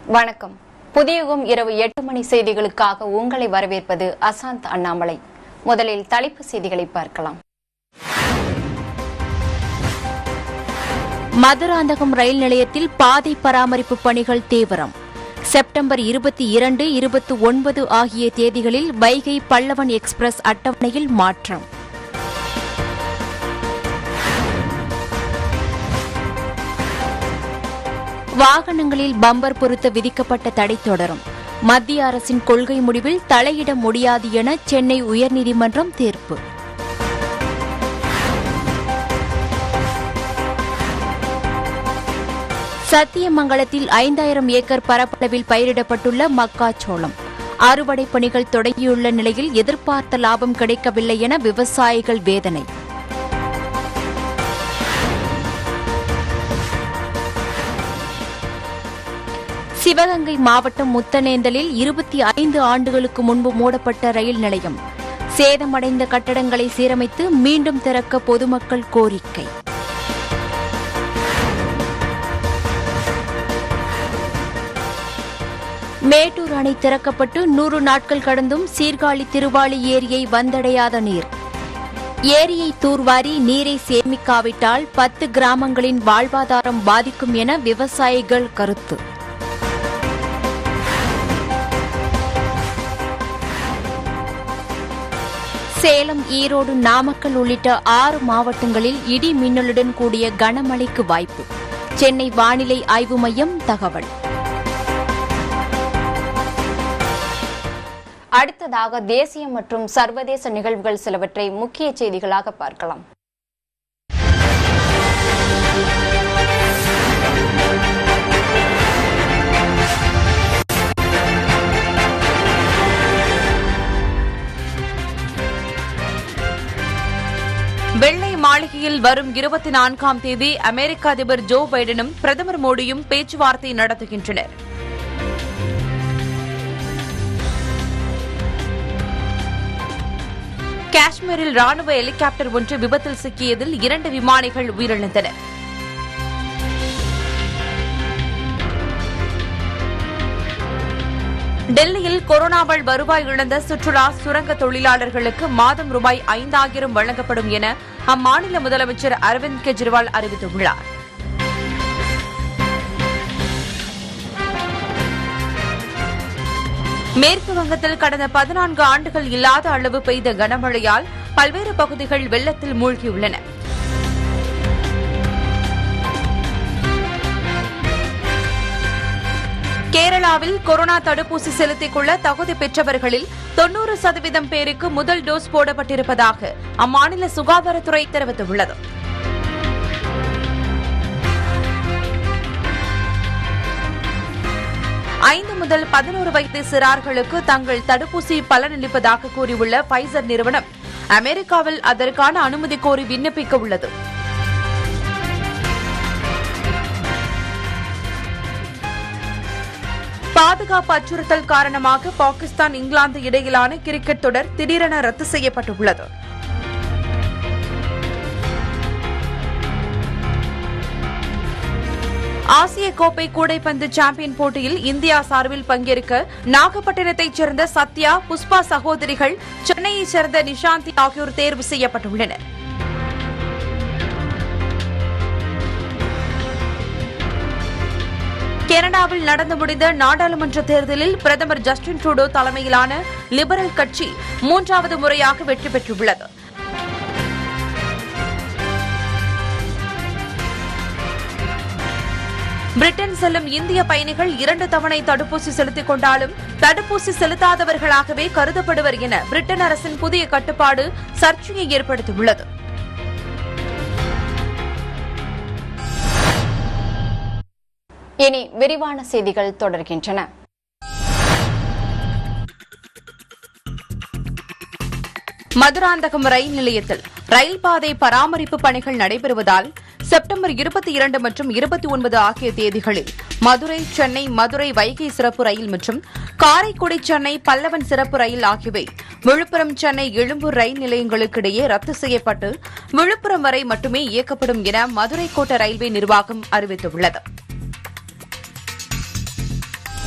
வணக்கம் புதியுகம் இரவு எட்டு மணி செய்திகளுக்காக உங்களை வரவேற்பது அசாந்த் அண்ணாமலை முதலில் தலைப்பு செய்திகளை பார்க்கலாம் மதுராந்தகம் ரயில் நிலையத்தில் பாதை பராமரிப்பு பணிகள் தீவிரம் செப்டம்பர் இருபத்தி இரண்டு இருபத்தி ஒன்பது ஆகிய தேதிகளில் வைகை பல்லவன் எக்ஸ்பிரஸ் அட்டவணையில் மாற்றம் வாகனங்களில் பம்பர் பொருத்த விதிக்கப்பட்ட தடை தொடரும் மத்திய அரசின் கொள்கை முடிவில் தலையிட முடியாது என சென்னை உயர்நீதிமன்றம் தீர்ப்பு சத்தியமங்கலத்தில் ஐந்தாயிரம் ஏக்கர் பரப்பளவில் பயிரிடப்பட்டுள்ள மக்காச்சோளம் அறுவடை பணிகள் தொடங்கியுள்ள நிலையில் எதிர்பார்த்த லாபம் கிடைக்கவில்லை என விவசாயிகள் வேதனை சிவகங்கை மாவட்டம் முத்தனேந்தலில் இருபத்தி ஐந்து ஆண்டுகளுக்கு முன்பு மூடப்பட்ட ரயில் நிலையம் சேதமடைந்த கட்டடங்களை சீரமைத்து மீண்டும் திறக்க பொதுமக்கள் கோரிக்கை மேட்டூர் அணை திறக்கப்பட்டு நூறு நாட்கள் கடந்தும் சீர்காழி திருவாளி ஏரியை வந்தடையாத நீர் ஏரியை தூர்வாரி நீரை சேமிக்காவிட்டால் பத்து கிராமங்களின் வாழ்வாதாரம் பாதிக்கும் என விவசாயிகள் கருத்து சேலம் ஈரோடு நாமக்கல் உள்ளிட்ட ஆறு மாவட்டங்களில் இடி மின்னலுடன் கூடிய கனமழைக்கு வாய்ப்பு சென்னை வானிலை ஆய்வு மையம் தகவல் அடுத்ததாக தேசிய மற்றும் சர்வதேச நிகழ்வுகள் சிலவற்றை முக்கிய செய்திகளாக பார்க்கலாம் வெள்ளை மாளிகையில் வரும் இருபத்தி நான்காம் தேதி அமெரிக்க அதிபர் ஜோ பைடனும் பிரதமர் மோடியும் பேச்சுவார்த்தை நடத்துகின்றனர் காஷ்மீரில் ராணுவ ஹெலிகாப்டர் ஒன்று விபத்தில் சிக்கியதில் இரண்டு விமானிகள் உயிரிழந்தனர் டெல்லியில் கொரோனாவால் வருவாய் இழந்த சுற்றுலா சுரங்க தொழிலாளர்களுக்கு மாதம் ரூபாய் ஐந்தாயிரம் வழங்கப்படும் என அம்மாநில முதலமைச்சர் அரவிந்த் கெஜ்ரிவால் அறிவித்துள்ளார் மேற்கு வங்கத்தில் கடந்த பதினான்கு ஆண்டுகள் இல்லாத அளவு பெய்த கனமழையால் பல்வேறு பகுதிகள் வெள்ளத்தில் மூழ்கியுள்ளன கேரளாவில் கொரோனா தடுப்பூசி செலுத்திக் கொள்ள தகுதி பெற்றவர்களில் தொன்னூறு சதவீதம் பேருக்கு முதல் டோஸ் போடப்பட்டிருப்பதாக அம்மாநில சுகாதாரத்துறை தெரிவித்துள்ளது ஐந்து முதல் பதினோரு வயது சிறார்களுக்கு தங்கள் தடுப்பூசி பலனளிப்பதாக கூறியுள்ள பைசர் நிறுவனம் அமெரிக்காவில் அதற்கான அனுமதி கோரி விண்ணப்பிக்க உள்ளது பாதுகாப்பு அச்சுறுத்தல் காரணமாக பாகிஸ்தான் இங்கிலாந்து இடையிலான கிரிக்கெட் தொடர் திடீரென ரத்து செய்யப்பட்டுள்ளது ஆசிய கோப்பை கூடைப்பந்து சாம்பியன் போட்டியில் இந்தியா சார்பில் பங்கேற்க நாகப்பட்டினத்தைச் சேர்ந்த சத்யா புஷ்பா சகோதரிகள் சென்னையைச் சேர்ந்த நிஷாந்தி ஆகியோர் தேர்வு செய்யப்பட்டுள்ளனர் கனடாவில் நடந்து முடிந்த நாடாளுமன்ற தேர்தலில் பிரதமர் ஜஸ்டின் ட்ரூடோ தலைமையிலான லிபரல் கட்சி மூன்றாவது முறையாக வெற்றி பெற்றுள்ளது பிரிட்டன் செல்லும் இந்திய பயணிகள் இரண்டு தவணை தடுப்பூசி செலுத்திக் கொண்டாலும் தடுப்பூசி செலுத்தாதவர்களாகவே கருதப்படுவர் என பிரிட்டன் அரசின் புதிய கட்டுப்பாடு சர்ச்சையை ஏற்படுத்தியுள்ளது இனி விரிவான செய்திகள் தொடர்கின்றன மதுராந்தகம் ரயில் நிலையத்தில் ரயில் பாதை பராமரிப்பு பணிகள் நடைபெறுவதால் செப்டம்பர் இருபத்தி இரண்டு மற்றும் இருபத்தி ஒன்பது ஆகிய தேதிகளில் மதுரை சென்னை மதுரை வைகை சிறப்பு ரயில் மற்றும் காரைக்குடி சென்னை பல்லவன் சிறப்பு ரயில் ஆகியவை விழுப்புரம் சென்னை எழும்பூர் ரயில் நிலையங்களுக்கிடையே ரத்து செய்யப்பட்டு விழுப்புரம் வரை மட்டுமே இயக்கப்படும் என மதுரை கோட்ட ரயில்வே நிர்வாகம் அறிவித்துள்ளது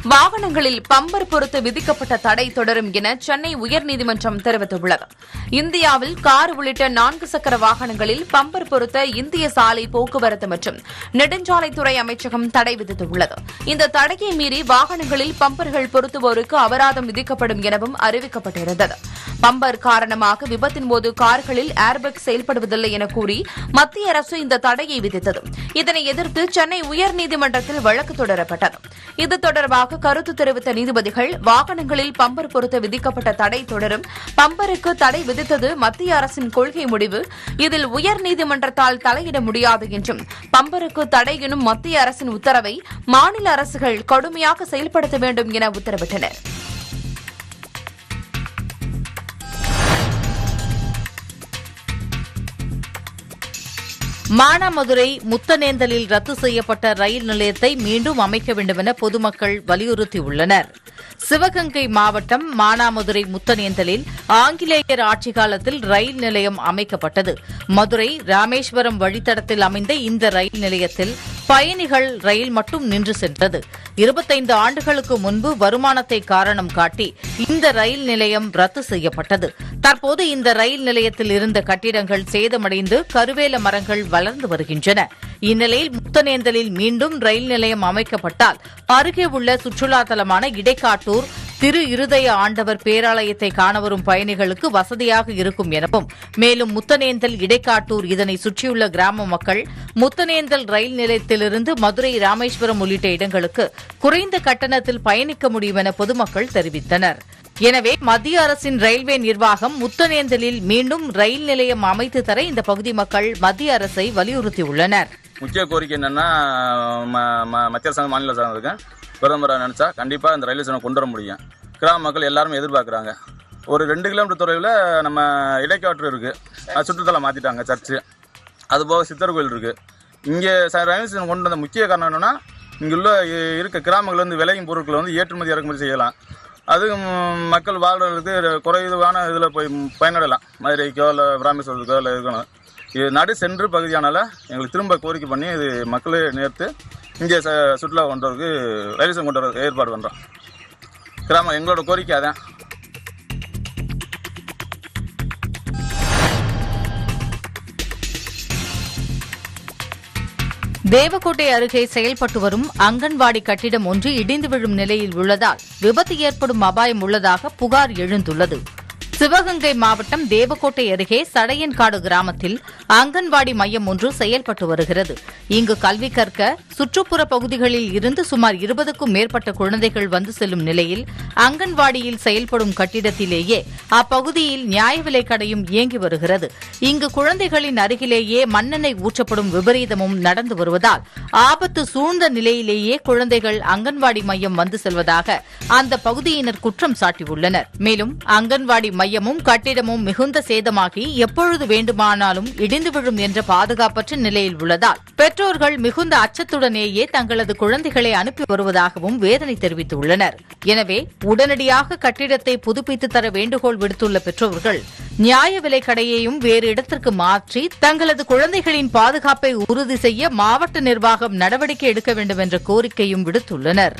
வாகனங்களில் பம்பர் பொறுத்து விதிக்கப்பட்ட தடை தொடரும் என சென்னை உயர்நீதிமன்றம் தெரிவித்துள்ளது இந்தியாவில் கார் உள்ளிட்ட நான்கு சக்கர வாகனங்களில் பம்பர் பொருத்த இந்திய சாலை போக்குவரத்து மற்றும் நெடுஞ்சாலைத்துறை அமைச்சகம் தடை விதித்துள்ளது இந்த தடையை மீறி வாகனங்களில் பம்பர்கள் பொருத்துவோருக்கு அபராதம் விதிக்கப்படும் எனவும் அறிவிக்கப்பட்டிருந்தது பம்பர் காரணமாக விபத்தின் போது கார்களில் ஏர்பேக் செயல்படுவதில்லை என கூறி மத்திய அரசு இந்த தடையை விதித்தது இதனை எதிர்த்து சென்னை உயர்நீதிமன்றத்தில் வழக்கு தொடரப்பட்டது இது தொடர்பாக கருத்து தெரிவித்த நீதிபதிகள் வாகனங்களில் பம்பர் பொருத்த விதிக்கப்பட்ட தடை தொடரும் பம்பருக்கு தடை விதித்தது மத்திய அரசின் கொள்கை முடிவு இதில் உயர்நீதிமன்றத்தால் தலையிட முடியாது என்றும் பம்பருக்கு தடை எனும் மத்திய அரசின் உத்தரவை மாநில அரசுகள் கடுமையாக செயல்படுத்த வேண்டும் என உத்தரவிட்டனர் மானாமதுரை முத்தனேந்தலில் ரத்து செய்யப்பட்ட ரயில் நிலையத்தை மீண்டும் அமைக்க வேண்டும் என பொதுமக்கள் வலியுறுத்தியுள்ளனர் சிவகங்கை மாவட்டம் மானாமதுரை முத்தனேந்தலில் ஆங்கிலேயர் ஆட்சி காலத்தில் ரயில் நிலையம் அமைக்கப்பட்டது மதுரை ராமேஸ்வரம் வழித்தடத்தில் அமைந்த இந்த ரயில் நிலையத்தில் பயணிகள் ரயில் மட்டும் நின்று சென்றது இருபத்தைந்து ஆண்டுகளுக்கு முன்பு வருமானத்தை காரணம் காட்டி இந்த ரயில் நிலையம் ரத்து செய்யப்பட்டது தற்போது இந்த ரயில் நிலையத்தில் இருந்த கட்டிடங்கள் சேதமடைந்து கருவேல மரங்கள் வளர்ந்து வருகின்றன இந்நிலையில் முத்தனேந்தலில் மீண்டும் ரயில் நிலையம் அமைக்கப்பட்டால் அருகே உள்ள சுற்றுலா தலமான இடைக்காட்டூர் திரு இருதய ஆண்டவர் பேராலயத்தை காணவரும் பயணிகளுக்கு வசதியாக இருக்கும் எனவும் மேலும் முத்தனேந்தல் இடைக்காட்டூர் இதனை சுற்றியுள்ள கிராம மக்கள் முத்தனேந்தல் ரயில் நிலையத்திலிருந்து மதுரை ராமேஸ்வரம் உள்ளிட்ட இடங்களுக்கு குறைந்த கட்டணத்தில் பயணிக்க முடியும் என பொதுமக்கள் தெரிவித்தனர் எனவே மத்திய அரசின் ரயில்வே நிர்வாகம் முத்தனேந்தலில் மீண்டும் ரயில் நிலையம் அமைத்து தர இந்த பகுதி மக்கள் மத்திய அரசை வலியுறுத்தியுள்ளனர் முக்கிய கோரிக்கை என்னன்னா ம- ம- மத்திய அரசாங்கம் மாநில அரசாங்கம் இருக்கு பிரதமரை நினைச்சா கண்டிப்பா இந்த ரயில்வே ஸ்டேஷனை கொண்டு வர முடியும் கிராம மக்கள் எல்லாருமே எதிர்பார்க்குறாங்க ஒரு ரெண்டு கிலோமீட்டர் தொலைவில் நம்ம இடைக்காற்று இருக்கு அது சுற்றுத்தலம் மாத்திட்டாங்க சர்ச்சு அது போக சித்தர் கோயில் இருக்கு இங்கே ச- ரயில்வே ஸ்டேஷன் கொண்டு வந்த முக்கிய காரணம் என்னன்னா இங்க உள்ள இ- இருக்க கிராமங்கள் வந்து விளையும் பொருட்களை வந்து ஏற்றுமதி இறக்குமதி செய்யலாம் அது ம், மக்கள் வாழ்றதுக்கு குறைவான இதில் போய் பயனடையலாம் மதுரைக்கோ இல்லை ராமேஸ்வரத்துக்கோ இல்லை இருக்கணும் இது நடு சென்று பகுதியானால எங்களுக்கு திரும்ப கோரிக்கை பண்ணி இது மக்களை நேர்த்து இங்கே ச சுற்றுலா கொண்டு வரதுக்கு ரயில்வே ஸ்டேஷன் கொண்டு வரதுக்கு ஏற்பாடு பண்ணுறோம் கிராமம் எங்களோட கோரிக்கை அதான் தேவக்கோட்டை அருகே செயல்பட்டு வரும் அங்கன்வாடி கட்டிடம் ஒன்று இடிந்து விழும் நிலையில் உள்ளதால் விபத்து ஏற்படும் அபாயம் உள்ளதாக புகார் எழுந்துள்ளது சிவகங்கை மாவட்டம் தேவக்கோட்டை அருகே சடையன்காடு கிராமத்தில் அங்கன்வாடி மையம் ஒன்று செயல்பட்டு வருகிறது இங்கு கல்வி கற்க சுற்றுப்புற பகுதிகளில் இருந்து சுமார் இருபதுக்கும் மேற்பட்ட குழந்தைகள் வந்து செல்லும் நிலையில் அங்கன்வாடியில் செயல்படும் கட்டிடத்திலேயே அப்பகுதியில் நியாய விலைக் கடையும் இயங்கி வருகிறது இங்கு குழந்தைகளின் அருகிலேயே மண்ணெண்ணெய் ஊற்றப்படும் விபரீதமும் நடந்து வருவதால் ஆபத்து சூழ்ந்த நிலையிலேயே குழந்தைகள் அங்கன்வாடி மையம் வந்து செல்வதாக அந்த பகுதியினர் குற்றம் சாட்டியுள்ளனர் மேலும் அங்கன்வாடி மையமும் கட்டிடமும் மிகுந்த சேதமாகி எப்பொழுது வேண்டுமானாலும் இடிந்து விழும் என்ற பாதுகாப்பற்ற நிலையில் உள்ளதால் பெற்றோர்கள் மிகுந்த அச்சத்துடனேயே தங்களது குழந்தைகளை அனுப்பி வருவதாகவும் வேதனை தெரிவித்துள்ளனர் எனவே உடனடியாக கட்டிடத்தை புதுப்பித்து தர வேண்டுகோள் விடுத்துள்ள பெற்றோர்கள் நியாய விலை கடையையும் வேறு இடத்திற்கு மாற்றி தங்களது குழந்தைகளின் பாதுகாப்பை உறுதி செய்ய மாவட்ட நிர்வாகம் நடவடிக்கை எடுக்க வேண்டும் என்ற கோரிக்கையும் விடுத்துள்ளனர்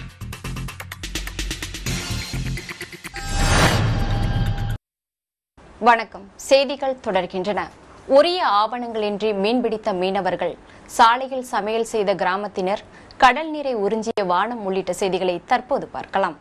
வணக்கம் செய்திகள் தொடர்கின்றன உரிய ஆவணங்களின்றி மீன்பிடித்த மீனவர்கள் சாலையில் சமையல் செய்த கிராமத்தினர் கடல் நீரை உறிஞ்சிய வானம் உள்ளிட்ட செய்திகளை தற்போது பார்க்கலாம்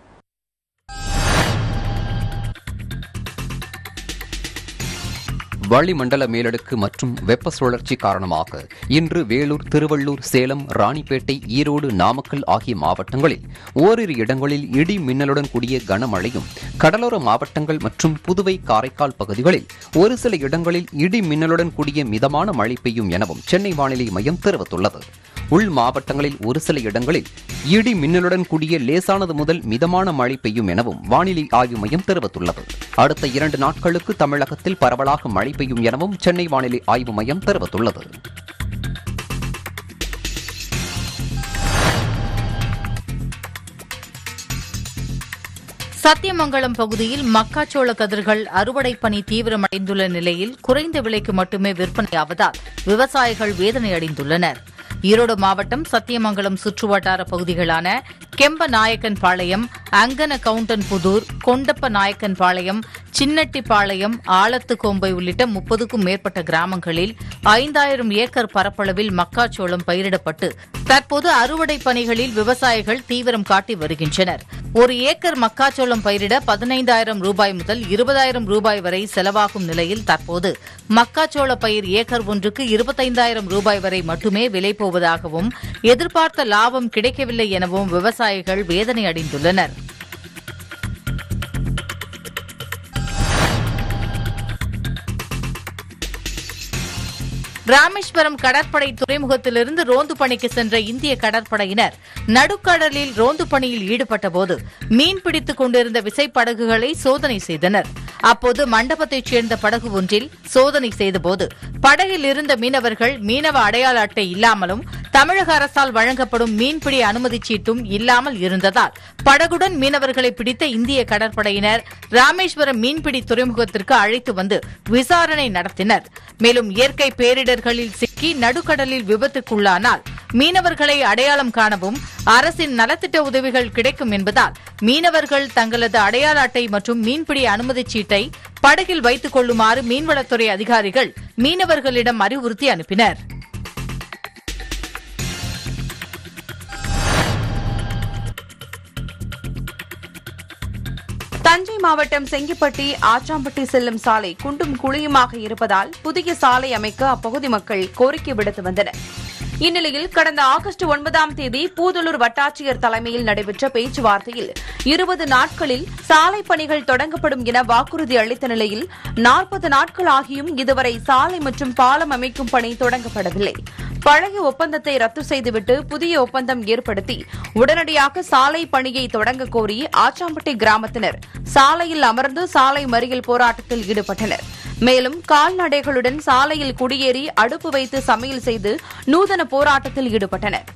வளிமண்டல மேலடுக்கு மற்றும் வெப்ப சுழற்சி காரணமாக இன்று வேலூர் திருவள்ளூர் சேலம் ராணிப்பேட்டை ஈரோடு நாமக்கல் ஆகிய மாவட்டங்களில் ஓரிரு இடங்களில் இடி மின்னலுடன் கூடிய கனமழையும் கடலோர மாவட்டங்கள் மற்றும் புதுவை காரைக்கால் பகுதிகளில் ஒரு சில இடங்களில் இடி மின்னலுடன் கூடிய மிதமான மழை பெய்யும் எனவும் சென்னை வானிலை மையம் தெரிவித்துள்ளது உள் மாவட்டங்களில் ஒரு சில இடங்களில் இடி மின்னலுடன் கூடிய லேசானது முதல் மிதமான மழை பெய்யும் எனவும் வானிலை ஆய்வு மையம் தெரிவித்துள்ளது அடுத்த இரண்டு நாட்களுக்கு தமிழகத்தில் பரவலாக மழை பெய்யும் எனவும் சென்னை வானிலை ஆய்வு மையம் தெரிவித்துள்ளது சத்தியமங்கலம் பகுதியில் மக்காச்சோள கதிர்கள் அறுவடை பணி தீவிரமடைந்துள்ள நிலையில் குறைந்த விலைக்கு மட்டுமே விற்பனையாவதால் விவசாயிகள் வேதனை அடைந்துள்ளனர் ஈரோடு மாவட்டம் சத்தியமங்கலம் சுற்றுவட்டார பகுதிகளான கெம்ப நாயக்கன் பாளையம் அங்கன கவுண்டன் புதூர் கொண்டப்ப நாயக்கன் பாளையம் சின்னட்டிப்பாளையம் ஆலத்துக்கோம்பை உள்ளிட்ட முப்பதுக்கும் மேற்பட்ட கிராமங்களில் ஐந்தாயிரம் ஏக்கர் பரப்பளவில் மக்காச்சோளம் பயிரிடப்பட்டு தற்போது அறுவடை பணிகளில் விவசாயிகள் தீவிரம் காட்டி வருகின்றனர் ஒரு ஏக்கர் மக்காச்சோளம் பயிரிட பதினைந்தாயிரம் ரூபாய் முதல் இருபதாயிரம் ரூபாய் வரை செலவாகும் நிலையில் தற்போது மக்காச்சோள பயிர் ஏக்கர் ஒன்றுக்கு இருபத்தைந்தாயிரம் ரூபாய் வரை மட்டுமே விலை போவதாகவும் எதிர்பார்த்த லாபம் கிடைக்கவில்லை எனவும் விவசாயிகள் வேதனை அடைந்துள்ளனர் ராமேஸ்வரம் கடற்படை துறைமுகத்திலிருந்து ரோந்து பணிக்கு சென்ற இந்திய கடற்படையினர் நடுக்கடலில் ரோந்து பணியில் ஈடுபட்டபோது மீன் பிடித்துக் கொண்டிருந்த விசைப்படகுகளை சோதனை செய்தனர் அப்போது மண்டபத்தைச் சேர்ந்த படகு ஒன்றில் சோதனை செய்தபோது படகில் இருந்த மீனவர்கள் மீனவ அடையாள அட்டை இல்லாமலும் தமிழக அரசால் வழங்கப்படும் மீன்பிடி அனுமதிச் சீட்டும் இல்லாமல் இருந்ததால் படகுடன் மீனவர்களை பிடித்த இந்திய கடற்படையினர் ராமேஸ்வரம் மீன்பிடி துறைமுகத்திற்கு அழைத்து வந்து விசாரணை நடத்தினர் மேலும் இயற்கை பேரிடர்களில் சிக்கி நடுக்கடலில் விபத்துக்குள்ளானால் மீனவர்களை அடையாளம் காணவும் அரசின் நலத்திட்ட உதவிகள் கிடைக்கும் என்பதால் மீனவர்கள் தங்களது அடையாள அட்டை மற்றும் மீன்பிடி அனுமதிச் சீட்டை படகில் வைத்துக் கொள்ளுமாறு மீன்வளத்துறை அதிகாரிகள் மீனவர்களிடம் அறிவுறுத்தி அனுப்பினர் தஞ்சை மாவட்டம் செங்கிப்பட்டி ஆச்சாம்பட்டி செல்லும் சாலை குண்டும் குழியுமாக இருப்பதால் புதிய சாலை அமைக்க அப்பகுதி மக்கள் கோரிக்கை விடுத்து வந்தனர் இந்நிலையில் கடந்த ஆகஸ்ட் ஒன்பதாம் தேதி பூதலூர் வட்டாட்சியர் தலைமையில் நடைபெற்ற பேச்சுவார்த்தையில் இருபது நாட்களில் சாலை பணிகள் தொடங்கப்படும் என வாக்குறுதி அளித்த நிலையில் நாற்பது நாட்கள் ஆகியும் இதுவரை சாலை மற்றும் பாலம் அமைக்கும் பணி தொடங்கப்படவில்லை பழைய ஒப்பந்தத்தை ரத்து செய்துவிட்டு புதிய ஒப்பந்தம் ஏற்படுத்தி உடனடியாக சாலை பணியை தொடங்க கோரி ஆச்சாம்பட்டி கிராமத்தினர் சாலையில் அமர்ந்து சாலை மறியல் போராட்டத்தில் ஈடுபட்டனர் மேலும் கால்நடைகளுடன் சாலையில் குடியேறி அடுப்பு வைத்து சமையல் செய்து நூதன போராட்டத்தில் ஈடுபட்டனர்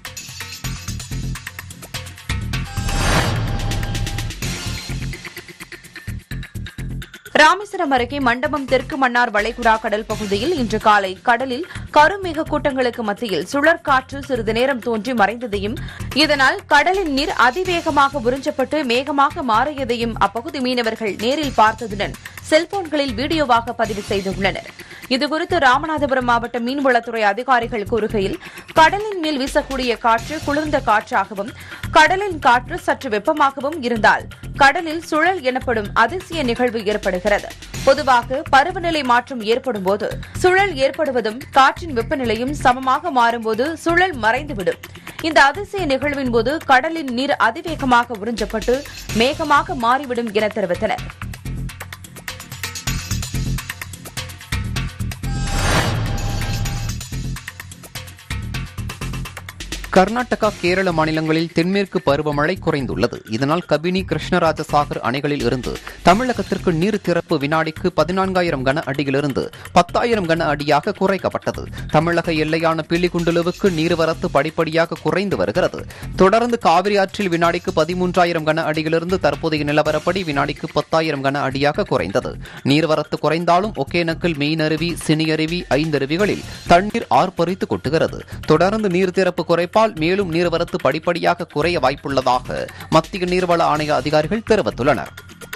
ராமேஸ்வரம் அருகே மண்டபம் தெற்கு மன்னார் வளைகுடா கடல் பகுதியில் இன்று காலை கடலில் கருமேக கூட்டங்களுக்கு மத்தியில் சுழற்காற்று சிறிது நேரம் தோன்றி மறைந்ததையும் இதனால் கடலின் நீர் அதிவேகமாக உறிஞ்சப்பட்டு மேகமாக மாறியதையும் அப்பகுதி மீனவர்கள் நேரில் பார்த்ததுடன் செல்போன்களில் வீடியோவாக பதிவு செய்துள்ளனர் இதுகுறித்து ராமநாதபுரம் மாவட்ட மீன்வளத்துறை அதிகாரிகள் கூறுகையில் கடலின் மேல் வீசக்கூடிய காற்று குளிர்ந்த காற்றாகவும் கடலின் காற்று சற்று வெப்பமாகவும் இருந்தால் கடலில் சுழல் எனப்படும் அதிசய நிகழ்வு ஏற்படுகிறது பொதுவாக பருவநிலை மாற்றம் ஏற்படும் போது சுழல் ஏற்படுவதும் காற்றின் வெப்பநிலையும் சமமாக மாறும்போது சுழல் மறைந்துவிடும் இந்த அதிசய நிகழ்வின் போது கடலின் நீர் அதிவேகமாக உறிஞ்சப்பட்டு மேகமாக மாறிவிடும் என தெரிவித்தனர் கர்நாடகா கேரள மாநிலங்களில் தென்மேற்கு பருவமழை குறைந்துள்ளது இதனால் கபினி கிருஷ்ணராஜசாகர் அணைகளில் இருந்து தமிழகத்திற்கு நீர் திறப்பு வினாடிக்கு பதினான்காயிரம் கன அடியிலிருந்து பத்தாயிரம் கன அடியாக குறைக்கப்பட்டது தமிழக எல்லையான பில்லிகுண்டுலுவுக்கு நீர்வரத்து படிப்படியாக குறைந்து வருகிறது தொடர்ந்து காவிரி ஆற்றில் வினாடிக்கு பதிமூன்றாயிரம் கன அடியிலிருந்து தற்போதைய நிலவரப்படி வினாடிக்கு பத்தாயிரம் கன அடியாக குறைந்தது நீர்வரத்து குறைந்தாலும் ஒகேனக்கல் மெயினருவி சினியருவி ஐந்தருவிகளில் தண்ணீர் ஆர்ப்பரித்து கொட்டுகிறது தொடர்ந்து நீர் திறப்பு குறைப்பால் மேலும் நீர்வரத்து படிப்படியாக குறைய வாய்ப்புள்ளதாக மத்திய நீர்வள ஆணைய அதிகாரிகள் தெரிவித்துள்ளனர்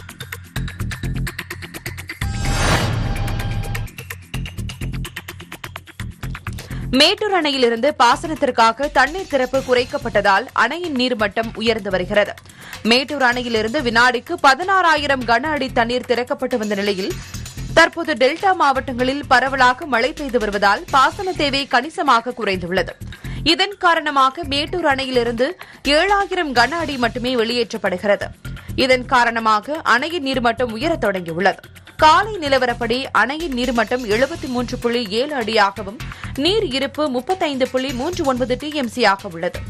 மேட்டூர் அணையிலிருந்து பாசனத்திற்காக தண்ணீர் திறப்பு குறைக்கப்பட்டதால் அணையின் நீர்மட்டம் உயர்ந்து வருகிறது மேட்டூர் அணையிலிருந்து வினாடிக்கு பதினாறாயிரம் கன அடி தண்ணீர் திறக்கப்பட்டு வந்த நிலையில் தற்போது டெல்டா மாவட்டங்களில் பரவலாக மழை பெய்து வருவதால் பாசன தேவை கணிசமாக குறைந்துள்ளது இதன் காரணமாக மேட்டூர் அணையிலிருந்து ஏழாயிரம் கன அடி மட்டுமே வெளியேற்றப்படுகிறது இதன் காரணமாக அணையின் நீர்மட்டம் உயரத் தொடங்கியுள்ளது காலை நிலவரப்படி அணையின் நீர்மட்டம் எழுபத்தி மூன்று புள்ளி ஏழு அடியாகவும் நீர் இருப்பு முப்பத்தைந்து புள்ளி மூன்று ஒன்பது டிஎம்சியாக உள்ளது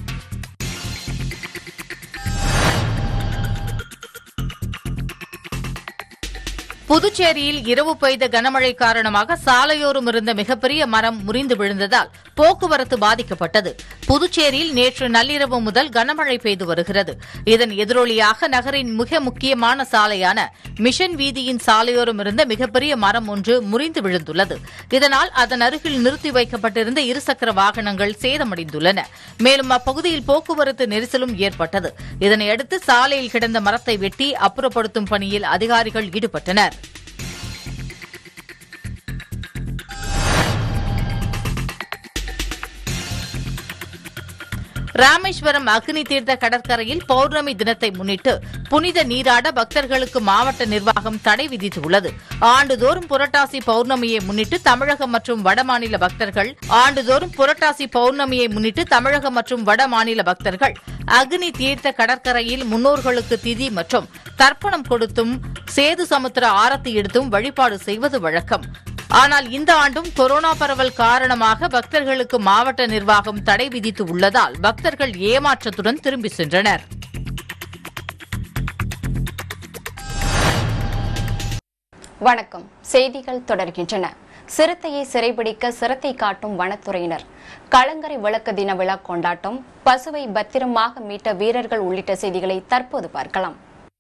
புதுச்சேரியில் இரவு பெய்த கனமழை காரணமாக சாலையோரம் இருந்த மிகப்பெரிய மரம் முறிந்து விழுந்ததால் போக்குவரத்து பாதிக்கப்பட்டது புதுச்சேரியில் நேற்று நள்ளிரவு முதல் கனமழை பெய்து வருகிறது இதன் எதிரொலியாக நகரின் மிக முக்கியமான சாலையான மிஷன் வீதியின் சாலையோரம் இருந்த மிகப்பெரிய மரம் ஒன்று முறிந்து விழுந்துள்ளது இதனால் அதன் அருகில் நிறுத்தி வைக்கப்பட்டிருந்த இருசக்கர வாகனங்கள் சேதமடைந்துள்ளன மேலும் அப்பகுதியில் போக்குவரத்து நெரிசலும் ஏற்பட்டது இதனையடுத்து சாலையில் கிடந்த மரத்தை வெட்டி அப்புறப்படுத்தும் பணியில் அதிகாரிகள் ஈடுபட்டனர் ராமேஸ்வரம் அக்னி தீர்த்த கடற்கரையில் பௌர்ணமி தினத்தை முன்னிட்டு புனித நீராட பக்தர்களுக்கு மாவட்ட நிர்வாகம் தடை விதித்துள்ளது ஆண்டுதோறும் புரட்டாசி பௌர்ணமியை முன்னிட்டு தமிழகம் மற்றும் வடமாநில பக்தர்கள் ஆண்டுதோறும் புரட்டாசி பௌர்ணமியை முன்னிட்டு தமிழகம் மற்றும் வடமாநில பக்தர்கள் அக்னி தீர்த்த கடற்கரையில் முன்னோர்களுக்கு திதி மற்றும் தர்ப்பணம் கொடுத்தும் சேது சமுத்திர ஆரத்தி எடுத்தும் வழிபாடு செய்வது வழக்கம் ஆனால் இந்த ஆண்டும் கொரோனா பரவல் காரணமாக பக்தர்களுக்கு மாவட்ட நிர்வாகம் தடை விதித்து உள்ளதால் பக்தர்கள் ஏமாற்றத்துடன் திரும்பி சென்றனர் வணக்கம் செய்திகள் தொடர்கின்றன சிறுத்தையை சிறைபிடிக்க சிரத்தை காட்டும் வனத்துறையினர் கலங்கரை விளக்க தின விழா கொண்டாட்டம் பசுவை பத்திரமாக மீட்ட வீரர்கள் உள்ளிட்ட செய்திகளை தற்போது பார்க்கலாம்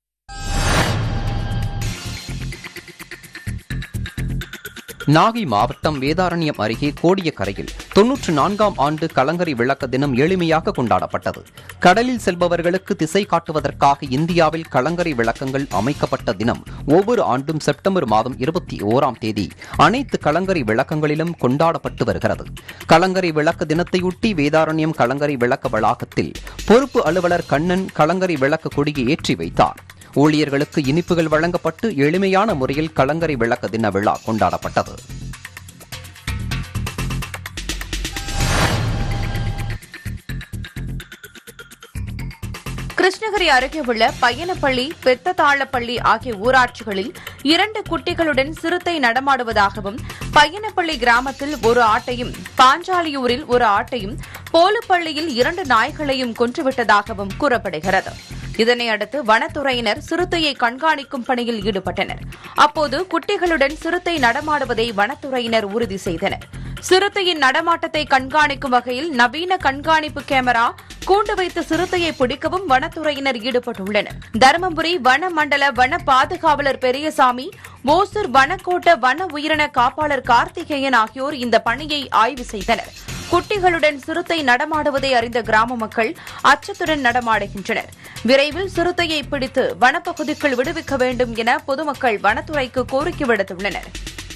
நாகை மாவட்டம் வேதாரண்யம் அருகே கோடியக்கரையில் தொன்னூற்று நான்காம் ஆண்டு கலங்கரை விளக்க தினம் எளிமையாக கொண்டாடப்பட்டது கடலில் செல்பவர்களுக்கு திசை காட்டுவதற்காக இந்தியாவில் கலங்கரை விளக்கங்கள் அமைக்கப்பட்ட தினம் ஒவ்வொரு ஆண்டும் செப்டம்பர் மாதம் இருபத்தி ஓராம் தேதி அனைத்து கலங்கரை விளக்கங்களிலும் கொண்டாடப்பட்டு வருகிறது கலங்கரை விளக்க தினத்தையொட்டி வேதாரண்யம் கலங்கரை விளக்க வளாகத்தில் பொறுப்பு அலுவலர் கண்ணன் கலங்கரை விளக்க கொடியை ஏற்றி வைத்தார் ஊழியர்களுக்கு இனிப்புகள் வழங்கப்பட்டு எளிமையான முறையில் கலங்கரை விளக்க தின விழா கொண்டாடப்பட்டது கிருஷ்ணகிரி அருகே உள்ள பையனப்பள்ளி பெத்ததாளப்பள்ளி ஆகிய ஊராட்சிகளில் இரண்டு குட்டிகளுடன் சிறுத்தை நடமாடுவதாகவும் பையனப்பள்ளி கிராமத்தில் ஒரு ஆட்டையும் பாஞ்சாலியூரில் ஒரு ஆட்டையும் போலுப்பள்ளியில் இரண்டு நாய்களையும் கொன்றுவிட்டதாகவும் கூறப்படுகிறது இதனையடுத்து வனத்துறையினர் சிறுத்தையை கண்காணிக்கும் பணியில் ஈடுபட்டனர் அப்போது குட்டிகளுடன் சிறுத்தை நடமாடுவதை வனத்துறையினர் உறுதி செய்தனர் சிறுத்தையின் நடமாட்டத்தை கண்காணிக்கும் வகையில் நவீன கண்காணிப்பு கேமரா கூண்டு வைத்து சிறுத்தையை பிடிக்கவும் வனத்துறையினர் ஈடுபட்டுள்ளனர் தருமபுரி வன மண்டல வன பாதுகாவலர் பெரியசாமி ஓசூர் வனக்கோட்ட வன உயிரின காப்பாளர் கார்த்திகேயன் ஆகியோர் இந்த பணியை ஆய்வு செய்தனர் குட்டிகளுடன் சிறுத்தை நடமாடுவதை அறிந்த கிராம மக்கள் அச்சத்துடன் நடமாடுகின்றனர் விரைவில் சிறுத்தையை பிடித்து வனப்பகுதிக்குள் விடுவிக்க வேண்டும் என பொதுமக்கள் வனத்துறைக்கு கோரிக்கை விடுத்துள்ளனர்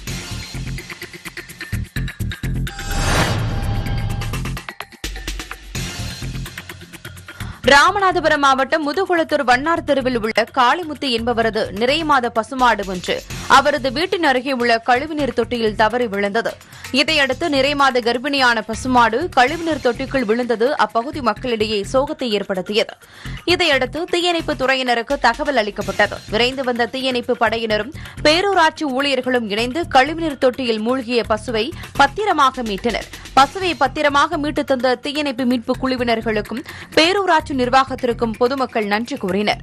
ராமநாதபுரம் மாவட்டம் முதுகுளத்தூர் வண்ணார் தெருவில் உள்ள காளிமுத்து என்பவரது நிறை மாத பசுமாடு ஒன்று அவரது வீட்டின் அருகே உள்ள கழிவுநீர் தொட்டியில் தவறி விழுந்தது இதையடுத்து நிறை மாத கர்ப்பிணியான பசுமாடு கழிவுநீர் தொட்டிக்குள் விழுந்தது அப்பகுதி மக்களிடையே சோகத்தை ஏற்படுத்தியது இதையடுத்து தீயணைப்பு துறையினருக்கு தகவல் அளிக்கப்பட்டது விரைந்து வந்த தீயணைப்பு படையினரும் பேரூராட்சி ஊழியர்களும் இணைந்து கழிவுநீர் தொட்டியில் மூழ்கிய பசுவை பத்திரமாக மீட்டனர் பசுவை பத்திரமாக மீட்டு தந்த தீயணைப்பு மீட்பு குழுவினர்களுக்கும் பேரூராட்சி நிர்வாகத்திற்கும் பொதுமக்கள் நன்றி கூறினர்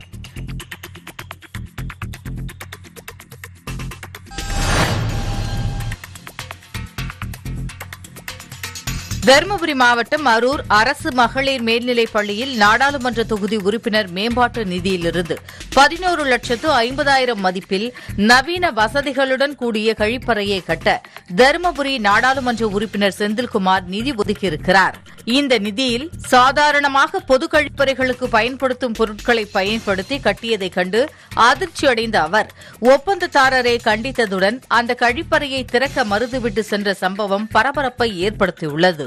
தருமபுரி மாவட்டம் அரூர் அரசு மகளிர் மேல்நிலைப் பள்ளியில் நாடாளுமன்ற தொகுதி உறுப்பினர் மேம்பாட்டு நிதியிலிருந்து பதினோரு லட்சத்து ஐம்பதாயிரம் மதிப்பில் நவீன வசதிகளுடன் கூடிய கழிப்பறையை கட்ட தருமபுரி நாடாளுமன்ற உறுப்பினர் செந்தில்குமார் நிதி ஒதுக்கியிருக்கிறார் இந்த நிதியில் சாதாரணமாக பொது கழிப்பறைகளுக்கு பயன்படுத்தும் பொருட்களை பயன்படுத்தி கட்டியதைக் கண்டு அதிர்ச்சியடைந்த அவர் ஒப்பந்ததாரரை கண்டித்ததுடன் அந்த கழிப்பறையை திறக்க மறுத்துவிட்டு சென்ற சம்பவம் பரபரப்பை ஏற்படுத்தியுள்ளது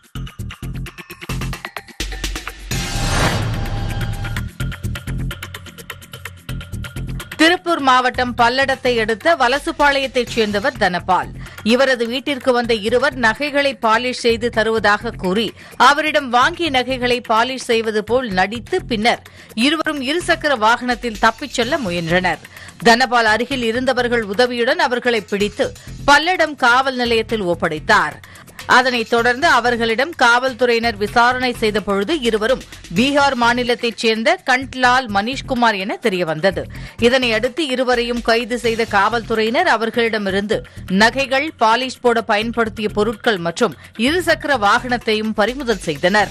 திருப்பூர் மாவட்டம் பல்லடத்தை அடுத்த வலசுபாளையத்தைச் சேர்ந்தவர் தனபால் இவரது வீட்டிற்கு வந்த இருவர் நகைகளை பாலிஷ் செய்து தருவதாக கூறி அவரிடம் வாங்கிய நகைகளை பாலிஷ் செய்வது போல் நடித்து பின்னர் இருவரும் இருசக்கர வாகனத்தில் தப்பிச் செல்ல முயன்றனர் தனபால் அருகில் இருந்தவர்கள் உதவியுடன் அவர்களை பிடித்து பல்லடம் காவல் நிலையத்தில் ஒப்படைத்தார் அதனைத் தொடர்ந்து அவர்களிடம் காவல்துறையினர் விசாரணை செய்த பொழுது இருவரும் பீகார் மாநிலத்தைச் சேர்ந்த கண்ட்லால் மணீஷ்குமார் என தெரியவந்தது இதனையடுத்து இருவரையும் கைது செய்த காவல்துறையினர் அவர்களிடமிருந்து நகைகள் பாலிஷ் போட பயன்படுத்திய பொருட்கள் மற்றும் இருசக்கர வாகனத்தையும் பறிமுதல் செய்தனர்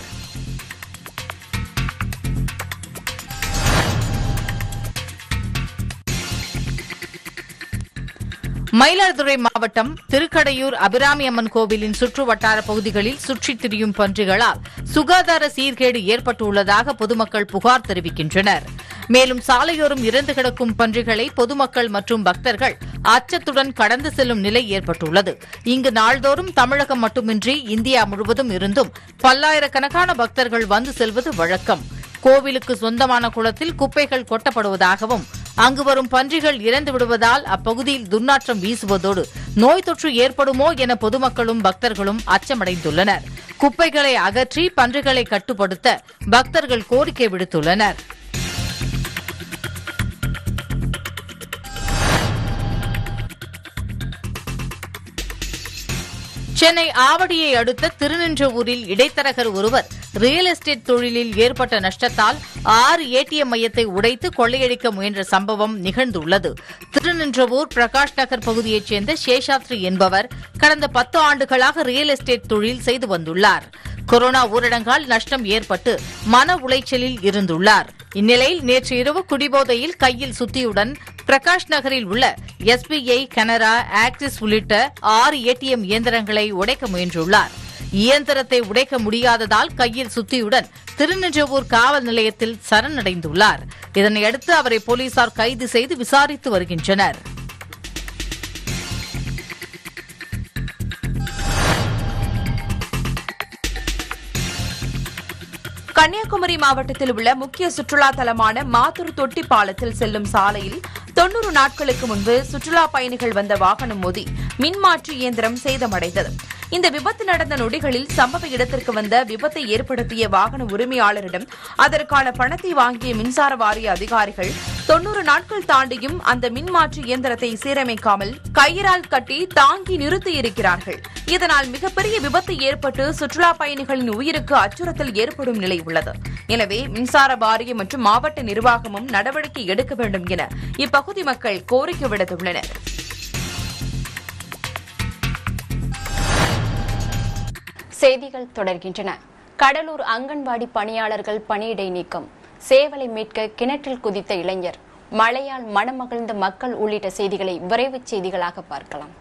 மயிலாடுதுறை மாவட்டம் திருக்கடையூர் அபிராமி அம்மன் கோவிலின் சுற்று வட்டார பகுதிகளில் சுற்றித் திரியும் பன்றிகளால் சுகாதார சீர்கேடு ஏற்பட்டுள்ளதாக பொதுமக்கள் புகார் தெரிவிக்கின்றனர் மேலும் சாலையோரம் இறந்து கிடக்கும் பன்றிகளை பொதுமக்கள் மற்றும் பக்தர்கள் அச்சத்துடன் கடந்து செல்லும் நிலை ஏற்பட்டுள்ளது இங்கு நாள்தோறும் தமிழகம் மட்டுமின்றி இந்தியா முழுவதும் இருந்தும் பல்லாயிரக்கணக்கான பக்தர்கள் வந்து செல்வது வழக்கம் கோவிலுக்கு சொந்தமான குளத்தில் குப்பைகள் கொட்டப்படுவதாகவும் அங்கு வரும் பன்றிகள் இறந்து விடுவதால் அப்பகுதியில் துர்நாற்றம் வீசுவதோடு நோய் தொற்று ஏற்படுமோ என பொதுமக்களும் பக்தர்களும் அச்சமடைந்துள்ளனர் குப்பைகளை அகற்றி பன்றிகளை கட்டுப்படுத்த பக்தர்கள் கோரிக்கை விடுத்துள்ளனர் சென்னை ஆவடியை அடுத்த திருநின்றவூரில் இடைத்தரகர் ஒருவர் ரியல் எஸ்டேட் தொழிலில் ஏற்பட்ட நஷ்டத்தால் ஆறு ஏடிஎம் மையத்தை உடைத்து கொள்ளையடிக்க முயன்ற சம்பவம் நிகழ்ந்துள்ளது திருநின்றவூர் பிரகாஷ் நகர் பகுதியைச் சேர்ந்த சேஷாத்ரி என்பவர் கடந்த பத்து ஆண்டுகளாக ரியல் எஸ்டேட் தொழில் செய்து வந்துள்ளார் கொரோனா ஊரடங்கால் நஷ்டம் ஏற்பட்டு மன உளைச்சலில் இருந்துள்ளார் இந்நிலையில் நேற்று இரவு குடிபோதையில் கையில் சுத்தியுடன் பிரகாஷ் நகரில் உள்ள எஸ்பிஐ கனரா ஆக்சிஸ் உள்ளிட்ட ஆறு ஏடிஎம் இயந்திரங்களை உடைக்க முயன்றுள்ளார் இயந்திரத்தை உடைக்க முடியாததால் கையில் சுத்தியுடன் திருநின்றவூர் காவல் நிலையத்தில் சரணடைந்துள்ளார் இதனையடுத்து அவரை போலீசார் கைது செய்து விசாரித்து வருகின்றனர் கன்னியாகுமரி மாவட்டத்தில் உள்ள முக்கிய சுற்றுலா தலமான மாத்தூர் தொட்டி பாலத்தில் செல்லும் சாலையில் தொன்னூறு நாட்களுக்கு முன்பு சுற்றுலா பயணிகள் வந்த வாகனம் மோதி மின்மாற்றி இயந்திரம் சேதமடைந்தது இந்த விபத்து நடந்த நொடிகளில் சம்பவ இடத்திற்கு வந்த விபத்தை ஏற்படுத்திய வாகன உரிமையாளரிடம் அதற்கான பணத்தை வாங்கிய மின்சார வாரிய அதிகாரிகள் தொன்னூறு நாட்கள் தாண்டியும் அந்த மின்மாற்றி இயந்திரத்தை சீரமைக்காமல் கயிறால் கட்டி தாங்கி நிறுத்தியிருக்கிறார்கள் இதனால் மிகப்பெரிய விபத்து ஏற்பட்டு சுற்றுலா பயணிகளின் உயிருக்கு அச்சுறுத்தல் ஏற்படும் நிலை உள்ளது எனவே மின்சார வாரியம் மற்றும் மாவட்ட நிர்வாகமும் நடவடிக்கை எடுக்க வேண்டும் என இப்பகுதி மக்கள் கோரிக்கை விடுத்துள்ளனர் செய்திகள் தொடர்கின்றன கடலூர் அங்கன்வாடி பணியாளர்கள் பணியிடை நீக்கம் சேவலை மீட்க கிணற்றில் குதித்த இளைஞர் மழையால் மனமகிழ்ந்த மக்கள் உள்ளிட்ட செய்திகளை விரைவுச் செய்திகளாக பார்க்கலாம்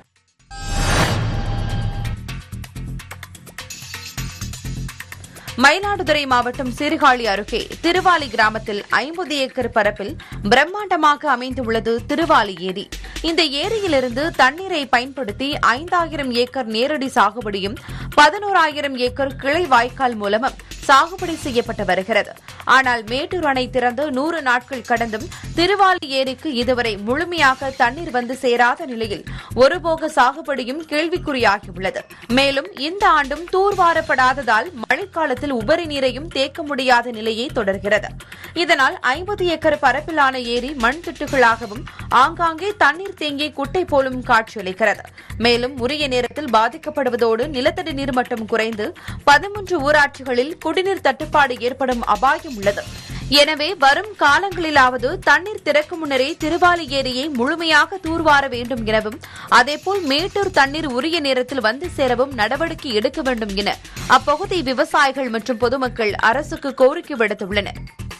மயிலாடுதுறை மாவட்டம் சீர்காழி அருகே திருவாலி கிராமத்தில் ஐம்பது ஏக்கர் பரப்பில் பிரம்மாண்டமாக அமைந்துள்ளது திருவாலி ஏரி இந்த ஏரியிலிருந்து தண்ணீரை பயன்படுத்தி ஐந்தாயிரம் ஏக்கர் நேரடி சாகுபடியும் பதினோராயிரம் ஏக்கர் கிளை வாய்க்கால் மூலமும் சாகுபடி செய்யப்பட்டு வருகிறது ஆனால் மேட்டூர் அணை திறந்து நூறு நாட்கள் கடந்தும் திருவாலி ஏரிக்கு இதுவரை முழுமையாக தண்ணீர் வந்து சேராத நிலையில் ஒருபோக சாகுபடியும் கேள்விக்குறியாகியுள்ளது மேலும் இந்த ஆண்டும் தூர்வாரப்படாததால் மழைக்காலத்தில் உபரி நீரையும் தேக்க முடியாத நிலையே தொடர்கிறது இதனால் ஐம்பது ஏக்கர் பரப்பிலான ஏரி மண் திட்டுகளாகவும் ஆங்காங்கே தண்ணீர் தேங்கிய குட்டை போலும் காட்சியளிக்கிறது மேலும் உரிய நேரத்தில் பாதிக்கப்படுவதோடு நிலத்தடி நீர்மட்டம் குறைந்து பதிமூன்று ஊராட்சிகளில் குடிநீர் தட்டுப்பாடு ஏற்படும் அபாயம் உள்ளது எனவே வரும் காலங்களிலாவது தண்ணீர் திறக்கும் முன்னரே திருவாலி ஏரியை முழுமையாக தூர்வார வேண்டும் எனவும் அதேபோல் மேட்டூர் தண்ணீர் உரிய நேரத்தில் வந்து சேரவும் நடவடிக்கை எடுக்க வேண்டும் என அப்பகுதி விவசாயிகள் மற்றும் பொதுமக்கள் அரசுக்கு கோரிக்கை விடுத்துள்ளனர்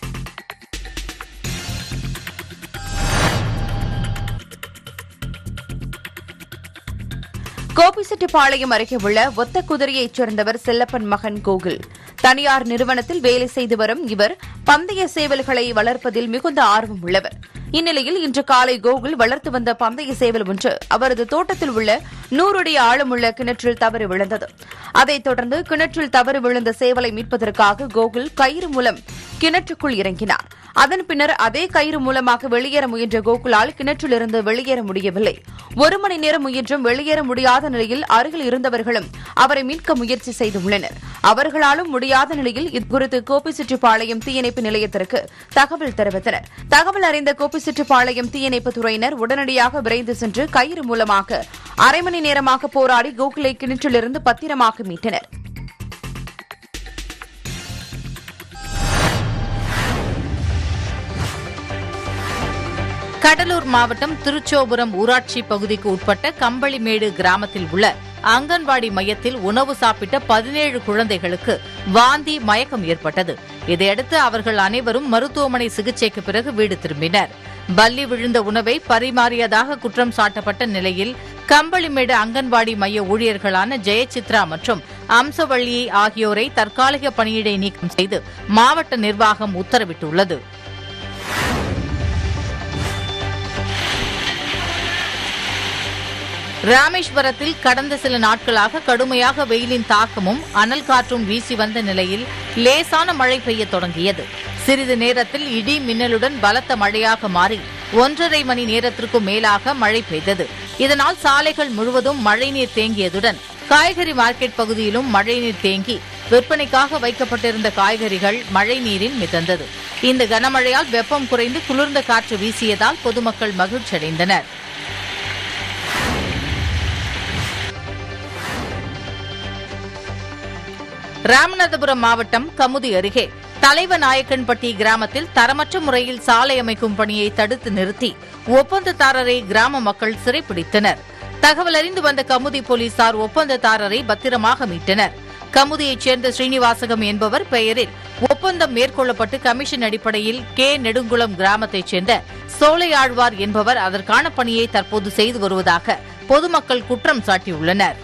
கோபிச்செட்டிப்பாளையம் அருகே உள்ள ஒத்த குதிரையைச் சேர்ந்தவர் செல்லப்பன் மகன் கோகுல் தனியார் நிறுவனத்தில் வேலை செய்து வரும் இவர் பந்தய சேவல்களை வளர்ப்பதில் மிகுந்த ஆர்வம் உள்ளவர் இந்நிலையில் இன்று காலை கோகுல் வளர்த்து வந்த பந்தய சேவல் ஒன்று அவரது தோட்டத்தில் உள்ள நூறுடைய ஆழமுள்ள கிணற்றில் தவறி விழுந்தது அதைத் தொடர்ந்து கிணற்றில் தவறி விழுந்த சேவலை மீட்பதற்காக கோகுல் கயிறு மூலம் கிணற்றுக்குள் இறங்கினார் அதன் பின்னர் அதே கயிறு மூலமாக வெளியேற முயன்ற கோகுலால் கிணற்றிலிருந்து வெளியேற முடியவில்லை ஒரு மணி நேரம் முயன்றும் வெளியேற முடியாத நிலையில் அருகில் இருந்தவர்களும் அவரை மீட்க முயற்சி செய்துள்ளனர் அவர்களாலும் முடியாத நிலையில் இதுகுறித்து கோபிச்செட்டிப்பாளையம் தீயணைப்பு நிலையத்திற்கு தகவல் தெரிவித்தனர் தகவல் அறிந்த கோபிச்செட்டிப்பாளையம் தீயணைப்பு துறையினர் உடனடியாக விரைந்து சென்று கயிறு மூலமாக அரை மணி நேரமாக போராடி கோகுலை கிணற்றிலிருந்து பத்திரமாக மீட்டனர் கடலூர் மாவட்டம் திருச்சோபுரம் ஊராட்சி பகுதிக்கு உட்பட்ட கம்பளிமேடு கிராமத்தில் உள்ள அங்கன்வாடி மையத்தில் உணவு சாப்பிட்ட பதினேழு குழந்தைகளுக்கு வாந்தி மயக்கம் ஏற்பட்டது இதையடுத்து அவர்கள் அனைவரும் மருத்துவமனை சிகிச்சைக்கு பிறகு வீடு திரும்பினர் பல்லி விழுந்த உணவை பரிமாறியதாக குற்றம் சாட்டப்பட்ட நிலையில் கம்பளிமேடு அங்கன்வாடி மைய ஊழியர்களான ஜெயசித்ரா மற்றும் அம்சவள்ளி ஆகியோரை தற்காலிக பணியிடை நீக்கம் செய்து மாவட்ட நிர்வாகம் உத்தரவிட்டுள்ளது ராமேஸ்வரத்தில் கடந்த சில நாட்களாக கடுமையாக வெயிலின் தாக்கமும் அனல் காற்றும் வீசி வந்த நிலையில் லேசான மழை பெய்யத் தொடங்கியது சிறிது நேரத்தில் இடி மின்னலுடன் பலத்த மழையாக மாறி ஒன்றரை மணி நேரத்திற்கும் மேலாக மழை பெய்தது இதனால் சாலைகள் முழுவதும் மழைநீர் தேங்கியதுடன் காய்கறி மார்க்கெட் பகுதியிலும் மழைநீர் தேங்கி விற்பனைக்காக வைக்கப்பட்டிருந்த காய்கறிகள் மழைநீரில் மிதந்தது இந்த கனமழையால் வெப்பம் குறைந்து குளிர்ந்த காற்று வீசியதால் பொதுமக்கள் மகிழ்ச்சியடைந்தனர் ராமநாதபுரம் மாவட்டம் கமுதி அருகே தலைவநாயக்கன்பட்டி கிராமத்தில் தரமற்ற முறையில் சாலை அமைக்கும் பணியை தடுத்து நிறுத்தி ஒப்பந்ததாரரை கிராம மக்கள் சிறைப்பிடித்தனர் தகவல் அறிந்து வந்த கமுதி போலீசார் ஒப்பந்ததாரரை பத்திரமாக மீட்டனர் கமுதியைச் சேர்ந்த ஸ்ரீனிவாசகம் என்பவர் பெயரில் ஒப்பந்தம் மேற்கொள்ளப்பட்டு கமிஷன் அடிப்படையில் கே நெடுங்குளம் கிராமத்தைச் சேர்ந்த சோலையாழ்வார் என்பவர் அதற்கான பணியை தற்போது செய்து வருவதாக பொதுமக்கள் குற்றம் சாட்டியுள்ளனர்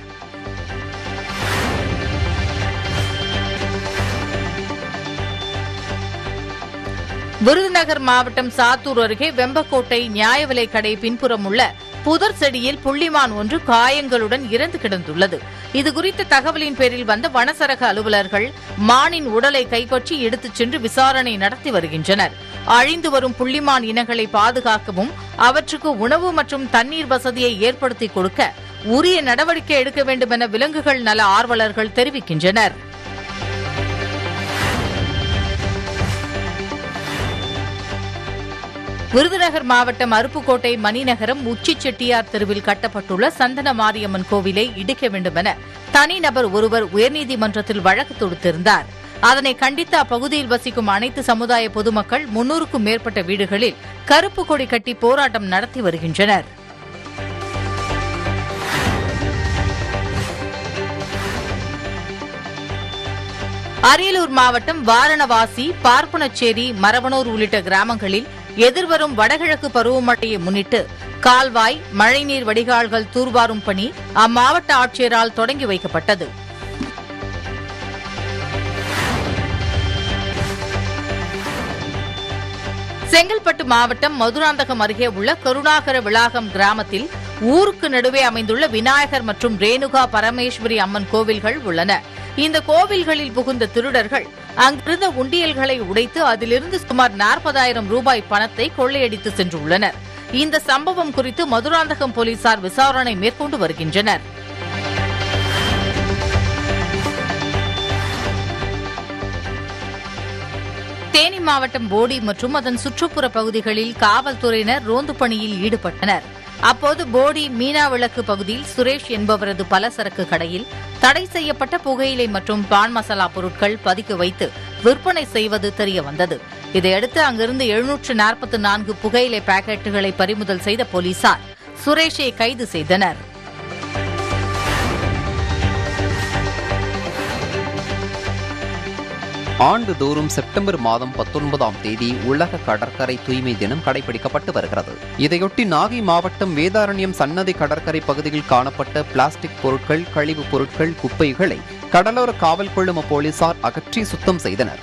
விருதுநகர் மாவட்டம் சாத்தூர் அருகே வெம்பக்கோட்டை நியாய விலைக் கடை பின்புறம் உள்ள புதர் செடியில் புள்ளிமான் ஒன்று காயங்களுடன் இறந்து கிடந்துள்ளது இதுகுறித்த தகவலின் பேரில் வந்த வனசரக அலுவலர்கள் மானின் உடலை கைப்பற்றி எடுத்துச் சென்று விசாரணை நடத்தி வருகின்றனர் அழிந்து வரும் புள்ளிமான் இனங்களை பாதுகாக்கவும் அவற்றுக்கு உணவு மற்றும் தண்ணீர் வசதியை ஏற்படுத்திக் கொடுக்க உரிய நடவடிக்கை எடுக்க வேண்டும் என விலங்குகள் நல ஆர்வலர்கள் தெரிவிக்கின்றனர் விருதுநகர் மாவட்டம் அருப்புக்கோட்டை மணிநகரம் உச்சி செட்டியார் தெருவில் கட்டப்பட்டுள்ள சந்தன மாரியம்மன் கோவிலை இடிக்க வேண்டும் என தனிநபர் ஒருவர் உயர்நீதிமன்றத்தில் வழக்கு தொடுத்திருந்தார் அதனை கண்டித்து அப்பகுதியில் வசிக்கும் அனைத்து சமுதாய பொதுமக்கள் முன்னூறுக்கும் மேற்பட்ட வீடுகளில் கருப்பு கொடி கட்டி போராட்டம் நடத்தி வருகின்றனர் அரியலூர் மாவட்டம் வாரணவாசி பார்ப்பனச்சேரி மரவனூர் உள்ளிட்ட கிராமங்களில் எதிர்வரும் வடகிழக்கு பருவமழையை முன்னிட்டு கால்வாய் மழைநீர் வடிகால்கள் தூர்வாரும் பணி அம்மாவட்ட ஆட்சியரால் தொடங்கி வைக்கப்பட்டது செங்கல்பட்டு மாவட்டம் மதுராந்தகம் அருகே உள்ள கருணாகர விளாகம் கிராமத்தில் ஊருக்கு நடுவே அமைந்துள்ள விநாயகர் மற்றும் ரேணுகா பரமேஸ்வரி அம்மன் கோவில்கள் உள்ளன இந்த கோவில்களில் புகுந்த திருடர்கள் அங்கிருந்த உண்டியல்களை உடைத்து அதிலிருந்து சுமார் நாற்பதாயிரம் ரூபாய் பணத்தை கொள்ளையடித்து சென்றுள்ளனர் இந்த சம்பவம் குறித்து மதுராந்தகம் போலீசார் விசாரணை மேற்கொண்டு வருகின்றனர் தேனி மாவட்டம் போடி மற்றும் அதன் சுற்றுப்புற பகுதிகளில் காவல்துறையினர் ரோந்து பணியில் ஈடுபட்டனர் அப்போது போடி மீனா விளக்கு பகுதியில் சுரேஷ் என்பவரது பலசரக்கு கடையில் தடை செய்யப்பட்ட புகையிலை மற்றும் பான் மசாலா பொருட்கள் பதுக்கி வைத்து விற்பனை செய்வது தெரியவந்தது இதையடுத்து அங்கிருந்து எழுநூற்று நாற்பத்தி நான்கு புகையிலை பாக்கெட்டுகளை பறிமுதல் செய்த போலீசார் சுரேஷை கைது செய்தனர் ஆண்டுதோறும் செப்டம்பர் மாதம் பத்தொன்பதாம் தேதி உலக கடற்கரை தூய்மை தினம் கடைபிடிக்கப்பட்டு வருகிறது இதையொட்டி நாகை மாவட்டம் வேதாரண்யம் சன்னதி கடற்கரை பகுதியில் காணப்பட்ட பிளாஸ்டிக் பொருட்கள் கழிவுப் பொருட்கள் குப்பைகளை கடலோர காவல் குழும போலீசார் அகற்றி சுத்தம் செய்தனர்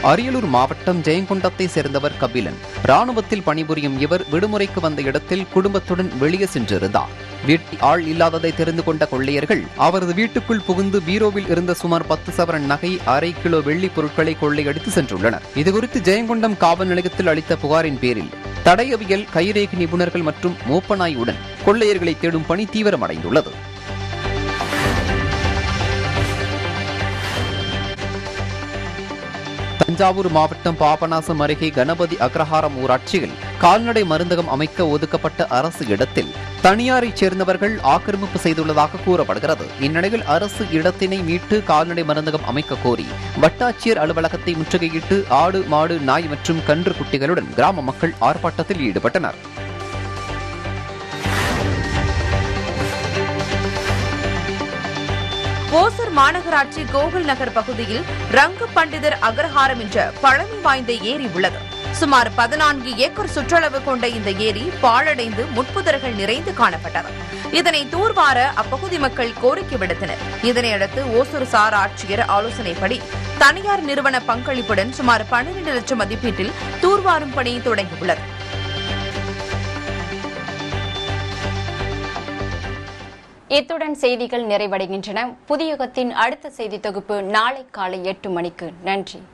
அரியலூர் மாவட்டம் ஜெயங்கொண்டத்தை சேர்ந்தவர் கபிலன் ராணுவத்தில் பணிபுரியும் இவர் விடுமுறைக்கு வந்த இடத்தில் குடும்பத்துடன் வெளியே சென்றிருந்தார் வீட்டில் ஆள் இல்லாததை தெரிந்து கொண்ட கொள்ளையர்கள் அவரது வீட்டுக்குள் புகுந்து பீரோவில் இருந்த சுமார் பத்து சவரன் நகை அரை கிலோ வெள்ளி பொருட்களை கொள்ளையடித்து சென்றுள்ளனர் இதுகுறித்து ஜெயங்கொண்டம் காவல் நிலையத்தில் அளித்த புகாரின் பேரில் தடயவியல் கைரேகை நிபுணர்கள் மற்றும் மோப்பநாயுடன் கொள்ளையர்களை தேடும் பணி தீவிரமடைந்துள்ளது தஞ்சாவூர் மாவட்டம் பாபநாசம் அருகே கணபதி அக்ரஹாரம் ஊராட்சியில் கால்நடை மருந்தகம் அமைக்க ஒதுக்கப்பட்ட அரசு இடத்தில் தனியாரைச் சேர்ந்தவர்கள் ஆக்கிரமிப்பு செய்துள்ளதாக கூறப்படுகிறது இந்நிலையில் அரசு இடத்தினை மீட்டு கால்நடை மருந்தகம் அமைக்க கோரி வட்டாட்சியர் அலுவலகத்தை முற்றுகையிட்டு ஆடு மாடு நாய் மற்றும் கன்று குட்டிகளுடன் கிராம மக்கள் ஆர்ப்பாட்டத்தில் ஈடுபட்டனர் ஓசூர் மாநகராட்சி கோகுல் நகர் பகுதியில் ரங்கு பண்டிதர் அகர்ஹாரம் என்ற பழமை வாய்ந்த ஏரி உள்ளது சுமார் பதினான்கு ஏக்கர் சுற்றளவு கொண்ட இந்த ஏரி பாழடைந்து முட்புதர்கள் நிறைந்து காணப்பட்டது இதனை தூர்வார அப்பகுதி மக்கள் கோரிக்கை விடுத்தனர் இதனையடுத்து ஓசூர் சார் ஆட்சியர் ஆலோசனைப்படி தனியார் நிறுவன பங்களிப்புடன் சுமார் பன்னிரண்டு லட்சம் மதிப்பீட்டில் தூர்வாரும் பணி தொடங்கியுள்ளது இத்துடன் செய்திகள் நிறைவடைகின்றன புதியுகத்தின் அடுத்த செய்தி தொகுப்பு நாளை காலை எட்டு மணிக்கு நன்றி